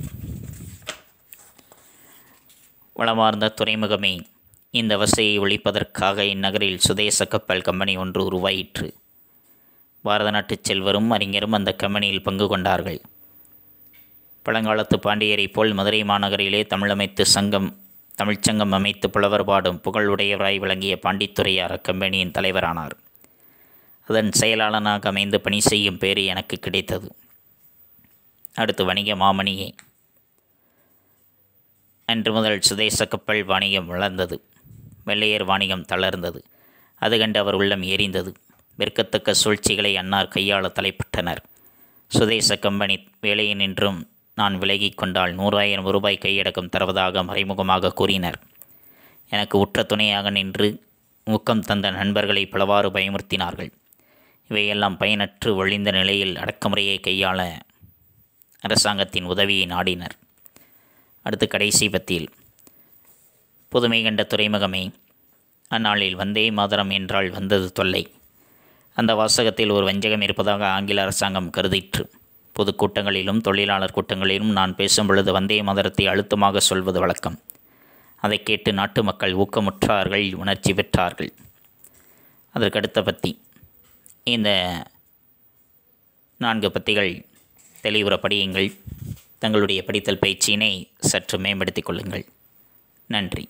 வளமார்ந்த துறைமுகமே இந்த வசையை ஒழிப்பதற்காக இந்நகரில் சுதேச கப்பல் கம்பெனி ஒன்று உருவாயிற்று பாரத நாட்டுச் செல்வரும் அறிஞரும் அந்த கம்பெனியில் பங்கு கொண்டார்கள் பழங்காலத்து பாண்டியரைப் போல் மதுரை மாநகரிலே தமிழமைத்து சங்கம் தமிழ்ச்சங்கம் அமைத்து புலவர் பாடும் புகழுடையவராய் விளங்கிய பாண்டித்துறையார் அக்கம்பெனியின் தலைவரானார் அதன் செயலாளனாக அமைந்து பணி செய்யும் பேறு எனக்கு கிடைத்தது அடுத்து வணிக மாமணியே அன்று முதல் சுதேச கப்பல் வாணிகம் வளர்ந்தது வெள்ளையர் வாணிகம் தளர்ந்தது அது கண்டு அவர் உள்ளம் எரிந்தது விற்கத்தக்க சூழ்ச்சிகளை அன்னார் கையாள தலைப்பட்டனர் சுதேச கம்பெனி வேலையினின்றும் நான் விலகிக் கொண்டால் நூறாயிரம் ரூபாய் கையடக்கம் தருவதாக மறைமுகமாக கூறினர் எனக்கு உற்ற துணையாக நின்று ஊக்கம் தந்த நண்பர்களை பலவாறு பயமுறுத்தினார்கள் இவையெல்லாம் பயனற்று ஒழிந்த நிலையில் அடக்குமுறையை கையாள அரசாங்கத்தின் உதவியை நாடினர் அடுத்து கடைசி பத்தியில் புதுமை கண்ட துறைமுகமே அந்நாளில் வந்தே மாதரம் என்றால் வந்தது தொல்லை அந்த வாசகத்தில் ஒரு வஞ்சகம் இருப்பதாக ஆங்கில அரசாங்கம் கருதிற்று பொதுக்கூட்டங்களிலும் தொழிலாளர் கூட்டங்களிலும் நான் பேசும் பொழுது வந்தே மதரத்தை அழுத்தமாக சொல்வது வழக்கம் அதை கேட்டு நாட்டு மக்கள் ஊக்கமுற்றார்கள் உணர்ச்சி பெற்றார்கள் அதற்கடுத்த பத்தி இந்த நான்கு பத்திகள் தெளிவுற படியுங்கள் தங்களுடைய படித்தல் பயிற்சியினை சற்று மேம்படுத்திக் கொள்ளுங்கள் நன்றி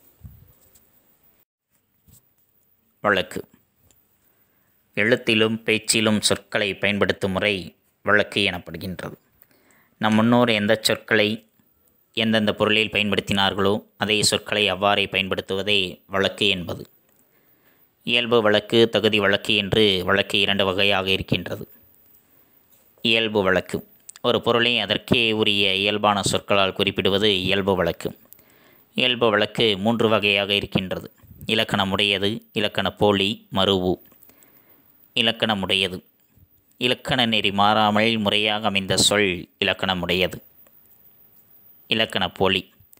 வழக்கு எழுத்திலும் பேச்சிலும் சொற்களை பயன்படுத்தும் முறை வழக்கு எனப்படுகின்றது நம் முன்னோர் எந்த சொற்களை எந்தெந்த பொருளில் பயன்படுத்தினார்களோ அதே சொற்களை அவ்வாறே பயன்படுத்துவதே வழக்கு என்பது இயல்பு வழக்கு தகுதி வழக்கு என்று வழக்கு இரண்டு வகையாக இருக்கின்றது இயல்பு வழக்கு ஒரு பொருளை அதற்கே உரிய இயல்பான சொற்களால் குறிப்பிடுவது இயல்பு வழக்கு இயல்பு வழக்கு மூன்று வகையாக இருக்கின்றது இலக்கணமுடையது இலக்கண போலி மறுவு இலக்கணமுடையது இலக்கண நெறி மாறாமல் முறையாக அமைந்த சொல் இலக்கணமுடையது இலக்கண போலி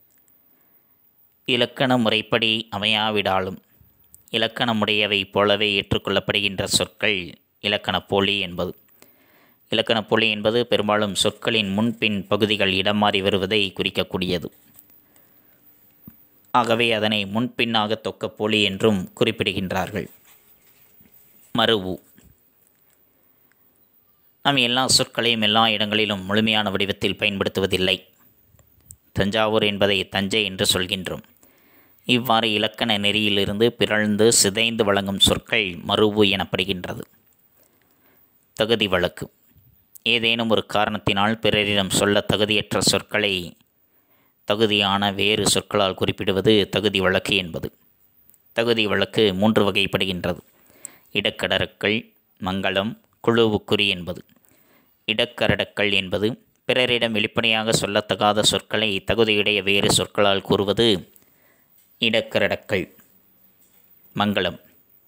இலக்கண முறைப்படி அமையாவிடாலும் இலக்கணமுடையவை போலவே ஏற்றுக்கொள்ளப்படுகின்ற சொற்கள் இலக்கண போலி என்பது இலக்கண போலி என்பது பெரும்பாலும் சொற்களின் முன்பின் பகுதிகள் இடம் மாறி வருவதை குறிக்கக்கூடியது ஆகவே அதனை முன்பின்னாக தொக்க போலி என்றும் குறிப்பிடுகின்றார்கள் மறுவு நாம் எல்லா சொற்களையும் எல்லா இடங்களிலும் முழுமையான வடிவத்தில் பயன்படுத்துவதில்லை தஞ்சாவூர் என்பதை தஞ்சை என்று சொல்கின்றோம் இவ்வாறு இலக்கண நெறியிலிருந்து பிறழ்ந்து சிதைந்து வழங்கும் சொற்கள் மறுவு எனப்படுகின்றது தகுதி வழக்கு ஏதேனும் ஒரு காரணத்தினால் பிறரிடம் சொல்ல தகுதியற்ற சொற்களை தகுதியான வேறு சொற்களால் குறிப்பிடுவது தகுதி வழக்கு என்பது தகுதி வழக்கு மூன்று வகைப்படுகின்றது இடக்கடறக்கள் மங்களம் குழுவுக்குறி என்பது இடக்கரடக்கள் என்பது பிறரிடம் வெளிப்படையாக சொல்லத்தகாத சொற்களை தகுதியுடைய வேறு சொற்களால் கூறுவது இடக்கரடக்கள் மங்களம்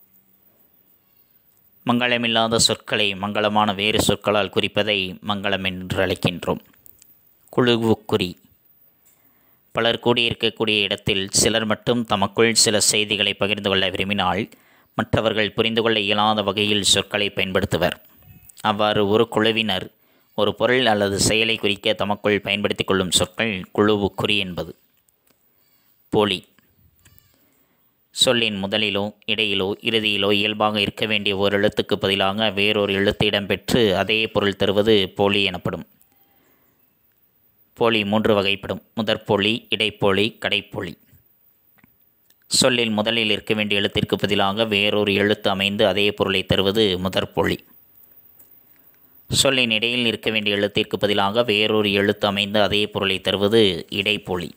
மங்களமில்லாத சொற்களை மங்களமான வேறு சொற்களால் குறிப்பதை மங்களம் என்று அழைக்கின்றோம் குழுவுக்குறி பலர் கூடியிருக்கக்கூடிய இடத்தில் சிலர் மட்டும் தமக்குள் சில செய்திகளை பகிர்ந்து கொள்ள விரும்பினால் மற்றவர்கள் புரிந்து கொள்ள இயலாத வகையில் சொற்களை பயன்படுத்துவர் அவ்வாறு ஒரு குழுவினர் ஒரு பொருள் அல்லது செயலை குறிக்க தமக்குள் பயன்படுத்திக் கொள்ளும் சொற்கள் குழுவுக்குறி என்பது போலி சொல்லின் முதலிலோ இடையிலோ இறுதியிலோ இயல்பாக இருக்க வேண்டிய ஒரு எழுத்துக்கு பதிலாக வேறொரு எழுத்து இடம்பெற்று அதே பொருள் தருவது போலி எனப்படும் போலி மூன்று வகைப்படும் முதற்போலி இடைப்போலி கடைப்போலி சொல்லில் முதலில் இருக்க வேண்டிய எழுத்திற்கு பதிலாக வேறொரு எழுத்து அமைந்து அதே பொருளை தருவது முதற்போலி சொல்லின் இடையில் இருக்க வேண்டிய எழுத்திற்கு பதிலாக வேறொரு எழுத்து அமைந்து அதே பொருளை தருவது இடைப்போலி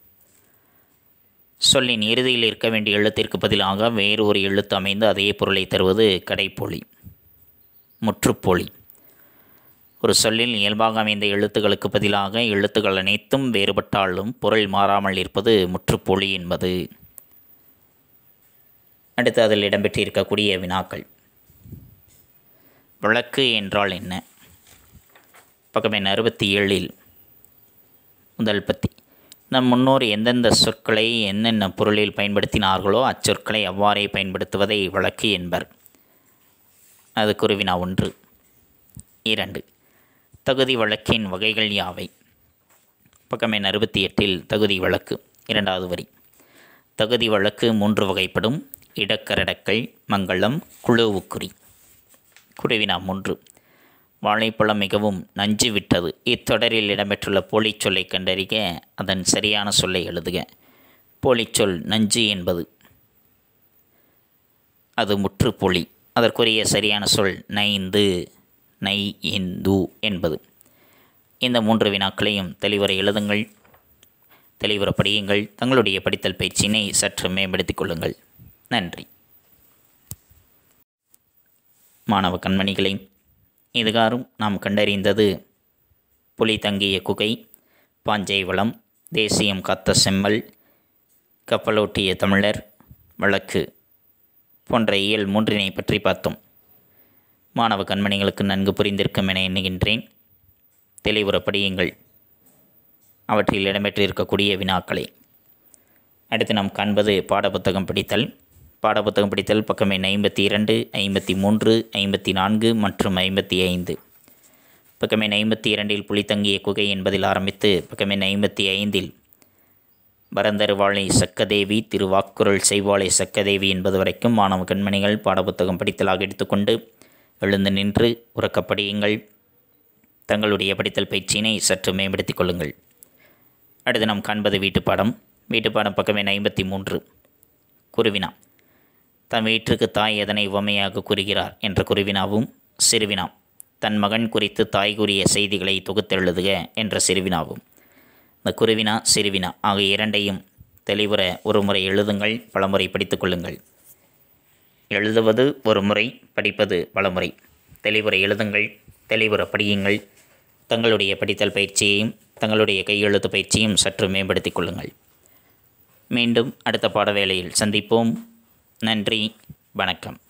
சொல்லின் இறுதியில் இருக்க வேண்டிய எழுத்திற்கு பதிலாக வேறு ஒரு எழுத்து அமைந்து அதே பொருளை தருவது கடைப்பொழி முற்றுப்பொழி ஒரு சொல்லில் இயல்பாக அமைந்த எழுத்துக்களுக்கு பதிலாக எழுத்துக்கள் அனைத்தும் வேறுபட்டாலும் பொருள் மாறாமல் இருப்பது முற்றுப்பொழி என்பது அடுத்து அதில் இடம்பெற்றிருக்கக்கூடிய வினாக்கள் விளக்கு என்றால் என்ன பக்கம் எண் அறுபத்தி ஏழில் முதல் பத்தி நம் முன்னோர் எந்தெந்த சொற்களை என்னென்ன பொருளில் பயன்படுத்தினார்களோ அச்சொற்களை அவ்வாறே பயன்படுத்துவதை வழக்கு என்பர் அது குருவினா ஒன்று இரண்டு தகுதி வழக்கின் வகைகள் யாவை பக்கம் எண் அறுபத்தி எட்டில் தகுதி வழக்கு இரண்டாவது வரி தகுதி வழக்கு மூன்று வகைப்படும் இடக்கரடக்கல் மங்களம் குழுவுக்குறி குருவினா மூன்று வாழைப்பழம் மிகவும் நஞ்சு விட்டது இத்தொடரில் இடம்பெற்றுள்ள போலிச் சொல்லை கண்டறிக அதன் சரியான சொல்லை எழுதுக போலிச்சொல் நஞ்சு என்பது அது முற்றுப்பொலி அதற்குரிய சரியான சொல் நைந்து நை இந்து என்பது இந்த மூன்று வினாக்களையும் தெளிவுரை எழுதுங்கள் தெளிவுற படியுங்கள் தங்களுடைய படித்தல் பயிற்சியினை சற்று மேம்படுத்திக் கொள்ளுங்கள் நன்றி மாணவ கண்மணிகளை இதுகாரும் நாம் கண்டறிந்தது புலி தங்கிய குகை பாஞ்சை வளம் தேசியம் காத்த செம்மல் கப்பலோட்டிய தமிழர் வழக்கு போன்ற இயல் மூன்றினை பற்றி பார்த்தோம் மாணவ கண்மணிகளுக்கு நன்கு புரிந்திருக்கும் என எண்ணுகின்றேன் தெளிவுற படியுங்கள் அவற்றில் இடம்பெற்றிருக்கக்கூடிய வினாக்களை அடுத்து நாம் காண்பது பாடப்புத்தகம் படித்தல் பாடப்புத்தகம் படித்தல் பக்கம் எண் ஐம்பத்தி இரண்டு ஐம்பத்தி மூன்று ஐம்பத்தி நான்கு மற்றும் ஐம்பத்தி ஐந்து பக்கம் எண் ஐம்பத்தி இரண்டில் புலித்தங்கிய குகை என்பதில் ஆரம்பித்து பக்கம் எண் ஐம்பத்தி ஐந்தில் பரந்தருவாளை சக்கதேவி திருவாக்குரல் செய்வாளை சக்கதேவி என்பது வரைக்கும் மாணவ கண்மணிகள் பாடப்புத்தகம் படித்தலாக எடுத்துக்கொண்டு எழுந்து நின்று உறக்கப்படியுங்கள் தங்களுடைய படித்தல் பயிற்சியினை சற்று மேம்படுத்திக் கொள்ளுங்கள் அடுத்து நாம் காண்பது வீட்டுப்பாடம் வீட்டுப்பாடம் பக்கம் எண் ஐம்பத்தி மூன்று குருவினா தன் வீட்டிற்கு தாய் எதனை உவமையாக கூறுகிறார் என்ற குருவினாவும் சிறுவினா தன் மகன் குறித்து தாய் கூறிய செய்திகளை தொகுத்தெழுதுக என்ற சிறுவினாவும் இந்த குருவினா சிறுவினா ஆகிய இரண்டையும் தெளிவுற ஒரு முறை எழுதுங்கள் பலமுறை படித்துக் கொள்ளுங்கள் எழுதுவது ஒரு முறை படிப்பது பலமுறை தெளிவுரை எழுதுங்கள் தெளிவுற படியுங்கள் தங்களுடைய படித்தல் பயிற்சியையும் தங்களுடைய கையெழுத்து பயிற்சியும் சற்று மேம்படுத்திக் கொள்ளுங்கள் மீண்டும் அடுத்த பாட வேளையில் சந்திப்போம் நன்றி வணக்கம்